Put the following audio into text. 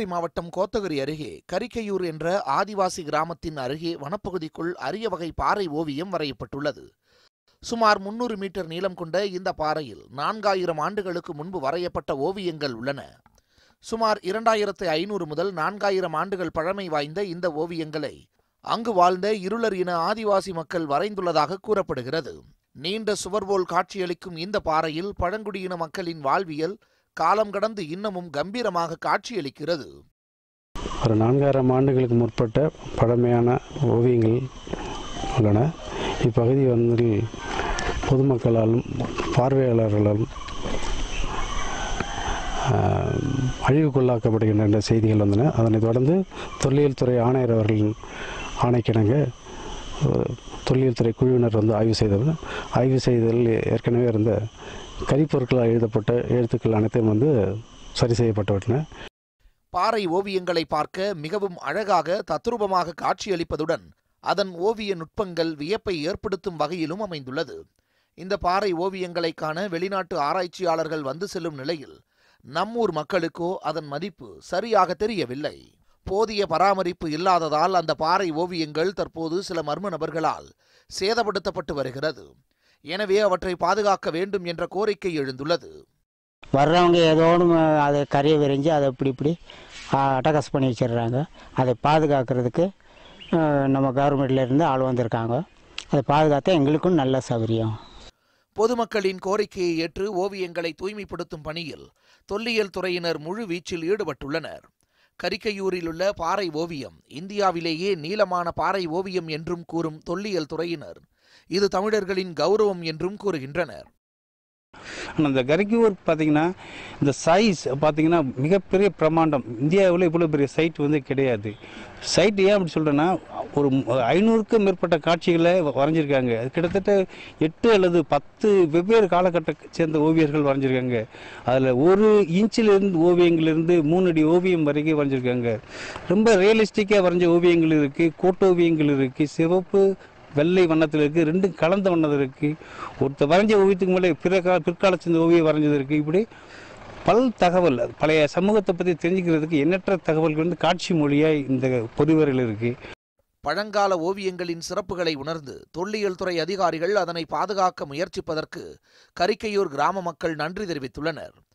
மாவட்டம் கோத்தகிரி அருகே கரிக்கையூர் என்ற ஆதிவாசி கிராமத்தின் அருகே வனப்பகுதிக்குள் அரிய வகை பாறை ஓவியம் வரையப்பட்டுள்ளது சுமார் முன்னூறு மீட்டர் நீளம் கொண்ட இந்த பாறையில் நான்காயிரம் ஆண்டுகளுக்கு முன்பு வரையப்பட்ட ஓவியங்கள் உள்ளன சுமார் இரண்டாயிரத்து ஐநூறு முதல் நான்காயிரம் ஆண்டுகள் பழமை வாய்ந்த இந்த ஓவியங்களை அங்கு வாழ்ந்த இருளர் இன ஆதிவாசி மக்கள் வரைந்துள்ளதாக கூறப்படுகிறது நீண்ட சுவர்போல் காட்சியளிக்கும் இந்த பாறையில் பழங்குடியின மக்களின் வாழ்வியல் காலம் கடந்து இன்னமும் கம்பீரமாக காட்சியளிக்கிறது ஒரு நான்காயிரம் ஆண்டுகளுக்கு முற்பட்ட பழமையான ஓவியங்கள் உள்ளன இப்பகுதி வந்து பொதுமக்களாலும் பார்வையாளர்களாலும் ஆஹ், அழிவுக்குள்ளாக்கப்படுகின்ற என்ற செய்திகள் வந்தன அதனைத் தொடர்ந்து தொல்லியல் துறை ஆணையர் அவர்களின் ஆணைக்கிணங்க அஹ், தொல்லியல் துறை குழுவினர் வந்து ஆய்வு செய்தவர் ஆய்வு செய்ததில் ஏற்கனவே இருந்த கரிப்பொருட்களால் எழுதப்பட்ட எழுத்துக்கள் அனைத்தையும் வந்து சரி செய்யப்பட்டுவிட்டன பாறை ஓவியங்களை பார்க்க மிகவும் அழகாக தத்ரூபமாக காட்சியளிப்பதுடன் அதன் ஓவிய நுட்பங்கள் வியப்பை ஏற்படுத்தும் வகையிலும் அமைந்துள்ளது இந்த பாறை ஓவியங்களை காண வெளிநாட்டு ஆராய்ச்சியாளர்கள் வந்து செல்லும் நிலையில் நம்மூர் மக்களுக்கோ அதன் மதிப்பு சரியாக தெரியவில்லை போதிய பராமரிப்பு இல்லாததால் அந்த பாறை ஓவியங்கள் தற்போது சில மர்ம நபர்களால் சேதப்படுத்தப்பட்டு வருகிறது எனவே அவற்றை பாதுகாக்க வேண்டும் என்ற கோரிக்கை எழுந்துள்ளது வர்றவங்க ஏதோடு அதை கரையை விரிஞ்சு அதை இப்படி இப்படி அட்டகாஸ் பண்ணி வச்சிடுறாங்க அதை பாதுகாக்கிறதுக்கு அஹ், நம்ம கவர்மெண்ட்ல இருந்து ஆள் வந்திருக்காங்க அதை பாதுகாத்தா எங்களுக்கும் நல்ல சௌகரியம் பொதுமக்களின் கோரிக்கையை ஏற்று ஓவியங்களை தூய்மைப்படுத்தும் பணியில் தொல்லியல் துறையினர் முழு வீச்சில் ஈடுபட்டுள்ளனர் கரிக்கையூரில் உள்ள பாறை ஓவியம் இந்தியாவிலேயே நீளமான பாறை ஓவியம் என்றும் கூறும் தொல்லியல் துறையினர் இது தமிழர்களின் கௌரவம் என்றும் கூறுகின்றனர் ஆனால் இந்த கரிக்கூர் பார்த்தீங்கன்னா இந்த சைஸ் பார்த்தீங்கன்னா மிகப்பெரிய பிரமாண்டம் இந்தியாவில் இவ்வளோ பெரிய சைட் வந்து கிடையாது சைட் ஏன் அப்படி சொல்கிறேன்னா ஒரு ஐநூறுக்கும் மேற்பட்ட காட்சிகளை வ- வரைஞ்சிருக்காங்க அது கிட்டத்தட்ட எட்டு அல்லது பத்து வெவ்வேறு காலகட்டத்தை சேர்ந்த ஓவியர்கள் வரைஞ்சிருக்காங்க அதில் ஒரு இன்ச்சிலிருந்து ஓவியங்களிலிருந்து மூணு அடி ஓவியம் வரைக்கும் வரைஞ்சிருக்காங்க ரொம்ப ரியலிஸ்டிக்காக வரைஞ்ச ஓவியங்கள் இருக்குது கோட்டோவியங்கள் இருக்குது சிவப்பு வெள்ளை வண்ணத்தில் இருக்குது ரெண்டும் கலந்த வண்ணத்தில் இருக்குது ஒருத்தர் வரைஞ்ச ஓவியத்துக்கு மேலே பிற கால பிற்கால சேர்ந்த ஓவியம் வரைஞ்சது இருக்குது இப்படி பல் தகவல் அது பழைய சமூகத்தை பற்றி தெரிஞ்சுக்கிறதுக்கு எண்ணற்ற தகவல்கள் வந்து காட்சி மொழியாக இந்த பொதுவரையில் இருக்குது பழங்கால ஓவியங்களின் சிறப்புகளை உணர்ந்து தொல்லியல் துறை அதிகாரிகள் அதனை பாதுகாக்க முயற்சிப்பதற்கு கரிக்கையூர் கிராம மக்கள் நன்றி தெரிவித்துள்ளனர்